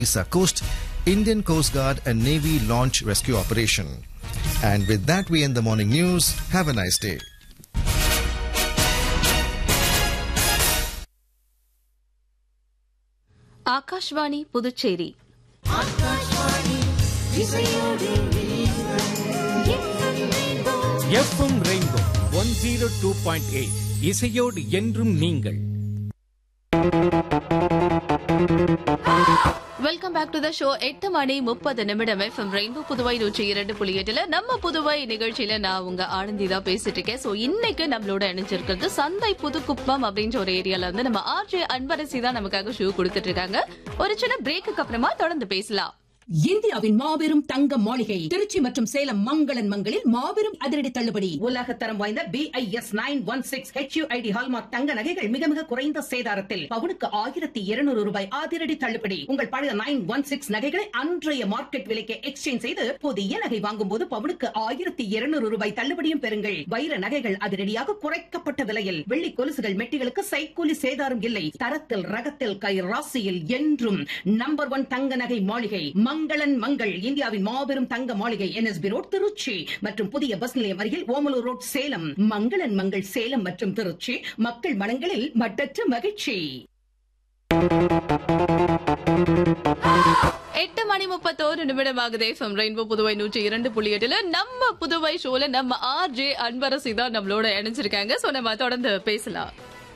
Odisha coast, Indian Coast Guard and Navy launch rescue operation. And with that, we end the morning news. Have a nice day. Akashvani Puducherry FM rainbow one zero two point eight இசையோடு என்றும் நீங்கள் welcome back to the show எட்டு மணி முப்பது நிமிடம் FM rainbow Puduvai நூற்றி இரண்டு புள்ளி எட்டுல நம்ம புதுவை நிகழ்ச்சியில நான் உங்க ஆனந்தி தான் பேசிட்டு இருக்கேன் சோ இன்னைக்கு நம்மளோட இணைஞ்சிருக்கிறது சந்தை புதுக்குப்பம் அப்படின்ற ஒரு ஏரியால வந்து நம்ம ஆர்ஜே அன்பரசி தான் நமக்காக ஷோ கொடுத்துட்டு இருக்காங்க ஒரு சின்ன பிரேக்குக்கு அப்புறமா தொடர்ந்து பேசலாம் இந்தியாவின் மாபெரும் தங்க மாளிகை திருச்சி மற்றும் சேலம் மங்களன் மங்களில் மாபெரும் அதிரடி தள்ளுபடி உலக தரம் வாய்ந்த B I S nine one six HUID hallmark தங்க நகைகள் மிக மிக குறைந்த சேதாரத்தில் பவுனுக்கு ஆயிரத்தி இருநூறு ரூபாய் அதிரடி தள்ளுபடி உங்கள் பழைய நைன் ஒன் சிக்ஸ் நகைகளை அன்றைய மார்க்கெட் விலைக்கு எக்ஸ்சேஞ்ச் செய்து புதிய நகை வாங்கும் போது பவுனுக்கு ஆயிரத்தி இருநூறு ரூபாய் தள்ளுபடியும் பெறுங்கள் வைர நகைகள் அதிரடியாக குறைக்கப்பட்ட விலையில் வெள்ளி கொலுசுகள் மெட்டிகளுக்கு சைக்கூலி சேதாரம் இல்லை தரத்தில் ரகத்தில் கை ராசியில் என்றும் நம்பர் ஒன் தங்க நகை மாளிகை மங்களன் மங்கள் இந்தியாவின் மாபெரும் தங்க மாளிகை என்எஸ்பி ரோட் திருச்சி மற்றும் புதிய பஸ் நிலையம் அருகில் ஓமலூர் ரோட் சேலம் மங்களன் மங்கள் சேலம் மற்றும் திருச்சி மக்கள் மனங்களில் மட்டற்ற மகிழ்ச்சி எட்டு மணி முப்பத்தோரு நிமிடம் ஆகுது எஃப்எம் ரெயின்போ புதுவை நூற்றி இரண்டு புள்ளி எட்டுல நம்ம புதுவை ஷோல நம்ம ஆர்ஜே அன்பரசி தான் நம்மளோட இணைஞ்சிருக்காங்க சோ நம்ம தொடர்ந்து பேசலாம்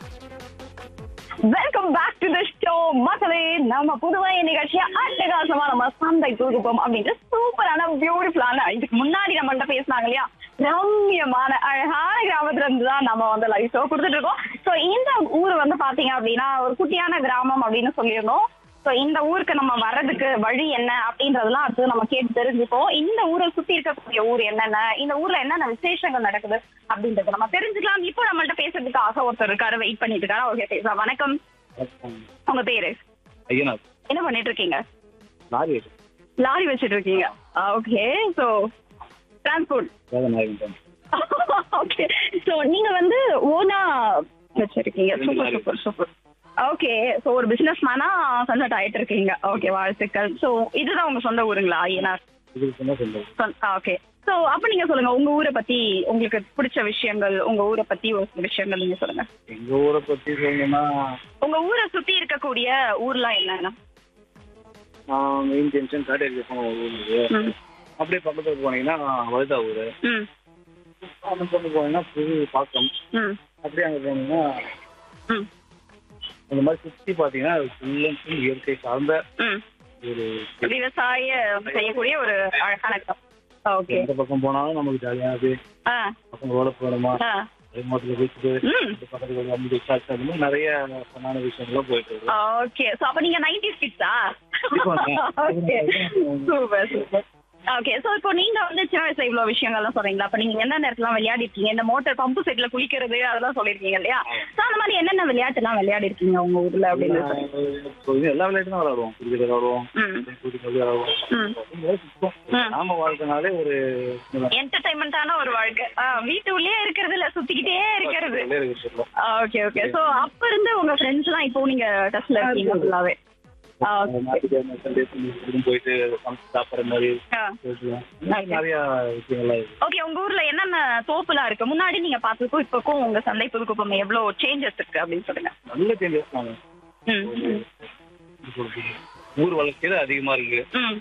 welcome back to the show மக்களே நம்ம புதுவை நிகழ்ச்சியா அட்டகாசமா நம்ம சந்தை தொகுப்போம் அப்படின்ற சூப்பரான பியூட்டிஃபுல்லான இதுக்கு முன்னாடி நம்மள்ட்ட பேசினாங்க இல்லையா ரம்யமான அழகான கிராமத்துல இருந்து தான் நம்ம வந்து லைவ் ஷோ கொடுத்துட்டு இருக்கோம் சோ இந்த ஊர் வந்து பாத்தீங்க அப்படின்னா ஒரு குட்டியான கிராமம் அப்படின்னு சொல்லியிருந்தோம் சோ இந்த ஊருக்கு நம்ம வர்றதுக்கு வழி என்ன அப்படின்றதெல்லாம் அடுத்து நம்ம கேட்டு தெரிஞ்சுப்போம் இந்த ஊரை சுத்தி இருக்கக்கூடிய ஊர் என்னென்ன இந்த ஊர்ல என்னென்ன விசேஷங்கள் நடக்குது அப்படின்றத நம்ம தெரிஞ்சுக்கலாம் இப்போ நம்மள்ட்ட பேசுறதுக்காக ஒருத்தர் இருக்காரு வெயிட் பண்ணிட்டு இருக்காரு அவர்கிட்ட பேசலாம் வணக்கம் உங்க பேரு ஐயனார் என்ன பண்ணிட்டு இருக்கீங்க லாரி லாரி வச்சிட்டு இருக்கீங்க ஓகே சோ டிரான்ஸ்போர்ட் நாயகன் ஓகே சோ நீங்க வந்து ஓனா வச்சிருக்கீங்க super super super okay so ஒரு பிசினஸ் மேனா கன்வெர்ட் ஆயிட்டு இருக்கீங்க ஓகே வாழ்த்துக்கள் சோ இதுதான் உங்க சொந்த ஊருங்களா ஐயனார் இதுக்கு சொன்னா சொல்லுங்க ஓகே சோ அப்ப நீங்க சொல்லுங்க உங்க ஊரை பத்தி உங்களுக்கு பிடிச்ச விஷயங்கள் உங்க ஊரை பத்தி ஒரு சில விஷயங்கள் நீங்க சொல்லுங்க எங்க ஊரை பத்தி சொல்லணும்னா உங்க ஊரை சுத்தி இருக்கக்கூடிய ஊர்லாம் என்னன்னா மெயின் ஜங்ஷன் காட்டேரி ஊருக்கு ம். அப்படியே பக்கத்துல போனீங்கன்னா வழுதா ஊரு ம் அந்த பக்கம் போனீங்கன்னா புது பாக்கம் ம் அப்படியே அங்க போனீங்கன்னா ம் அந்த மாதிரி சுத்தி பாத்தீங்கன்னா ஃபுல் அண்ட் ஃபுல் இயற்கை சார்ந்த ம் ஒரு விவசாயம் செய்யக்கூடிய ஒரு அழகான இடம் ஓகே எந்த பக்கம் போனாலும் நமக்கு ஜாலியா அது ஆ பக்கம் ரோட போனோமா ஆ மோட்டர்ல பேசிட்டு ம். இந்த பக்கத்துல வந்து அம்மி சாட்சி அந்த மாதிரி நிறைய பண்ணான விஷயங்கள்லாம் போயிட்டு இருக்கு ஓகே சோ அப்ப நீங்க 90s கிட்ஸா கண்டிப்பாங்க. Okay super super okay so இப்போ நீங்க வந்து சின்ன வயசுல இவ்வளவு விஷயங்கள்லாம் சொல்றீங்களா அப்ப நீங்க எந்த நேரத்துல விளையாடி இருக்கீங்க இந்த மோட்டார் பம்பு செட்ல குளிக்கிறது அதெல்லாம் சொல்லிருக்கீங்க இல்லையா சோ அந்த மாதிரி என்னென்ன விளையாட்டு எல்லாம் விளையாடி இருக்கீங்க உங்க ஊர்ல அப்படின்னு சொல்லுங்க. எல்லா- எல்லா விளையாட்டும் விளையாடுவோம் கிரிக்கெட் விளையாடுவோம் ம் கிரிக்கெட் விளையாடுவோம் ம் அப்படிங்கிறது சுத்தம். ம். நாம வாழ்க்கைனாலே ஒரு என்டர்டைன்மெண்டான ஒரு வாழ்க்கை ஆ, வீட்டு உள்ளே இருக்கிறது இல்ல சுத்திக்கிட்டே இருக்கிறது விளையாட விஷயம். ஓகே ஓகே சோ அப்ப இருந்து உங்க ஃப்ரெண்ட்ஸ் எல்லாம் இப்போ நீங்க டச்ல இருக்கீங்க ஃபுல்லாவே ஞாயிற்றுக்கிழமை Sunday இப்படின்னு போயிட்டு சமைச்சு சாப்பிடுற மாதிரி ஆ. போயிட்டுலாம். இந்த மாதிரி நிறைய விஷயங்கள்லாம் இருக்கு ஓகே உங்க ஊர்ல என்னென்ன தோப்புலாம் இருக்கு முன்னாடி நீங்க பார்த்ததுக்கும் இப்போக்கும் உங்க சந்தை புதுக்குப்பம் எவ்வளவு சேஞ்சஸ் இருக்கு அப்படின்னு சொல்லுங்க நல்ல சேஞ்சஸ் தாங்க ம், ம், எப்படி சொல்றது? ஊர் வளர்ச்சியில அதிகமா இருக்கு ம்.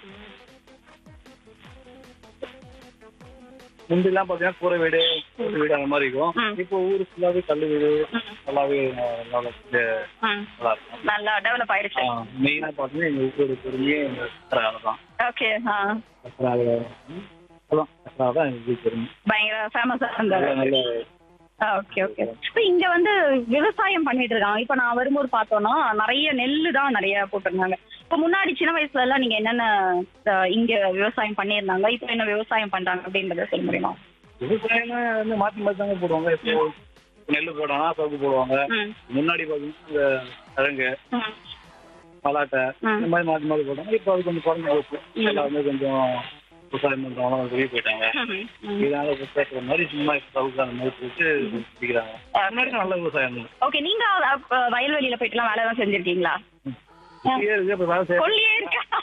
முந்திலாம் பாத்தீங்கன்னா கூரை வீடு கூரை வீடு அந்த மாதிரி ம். இருக்கும் இப்போ ஊர் ஃபுல்லாவே கல்லு வீடு நல்லாவே நல்லா இருக்கு. ம். நல்லா இருக்கும் நல்லா டெவலப் ஆயிடுச்சு மெயினா பாத்தீங்கன்னா எங்க ஊரோட பெருமையே எங்க கத்திரால தான் ஓகே ஆ கத்திரால அதான் கத்திரால தான் எங்க ஊர் பெருமை பயங்கர ஃபேமஸா இருந்தாரு நல்ல நல்ல ஓகே ஓகே இப்போ இங்க வந்து விவசாயம் பண்ணிட்டு இருக்காங்க இப்போ நான் வரும்போது பார்த்தோம்னா நிறைய நெல்லு தான் நிறைய போட்டிருந்தாங்க இப்போ முன்னாடி சின்ன வயசுல எல்லாம் நீங்க என்னென்ன அஹ், இங்க விவசாயம் பண்ணியிருந்தாங்க இப்போ என்ன விவசாயம் பண்றாங்க அப்படின்றத சொல்ல முடியுமா விவசாயம்னா வந்து மாத்தி மாத்தி தாங்க போடுவாங்க இப்போ நெல் போடானா சவுக்கு போடுவாங்க ம் முன்னாடி பாத்தீங்கன்னா இந்த கிழங்கு ம் மலாட்டை ம். இந்த மாதிரி மாத்தி மாத்தி போட்டாங்க இப்போ அது கொஞ்சம் குறைஞ்சு போச்சு எல்லாருமே கொஞ்சம் விவசாயம் பண்றவங்க வெளியே போயிட்டாங்க ம், ம். இதனால விவசாயத்துல மாதிரி சும்மா சவுக்கு அந்த மாதிரி போட்டு பிடிக்கிறாங்க முன்னாடி நல்ல விவசாயம் தான் ஓகே நீங்க அப்ப வயல்வெளியில போயிட்டுலாம் வேலை எல்லாம் செஞ்சிருக்கீங்களா இருக்கு இப்ப வேலை செய்ய கொல்லியே இருக்கா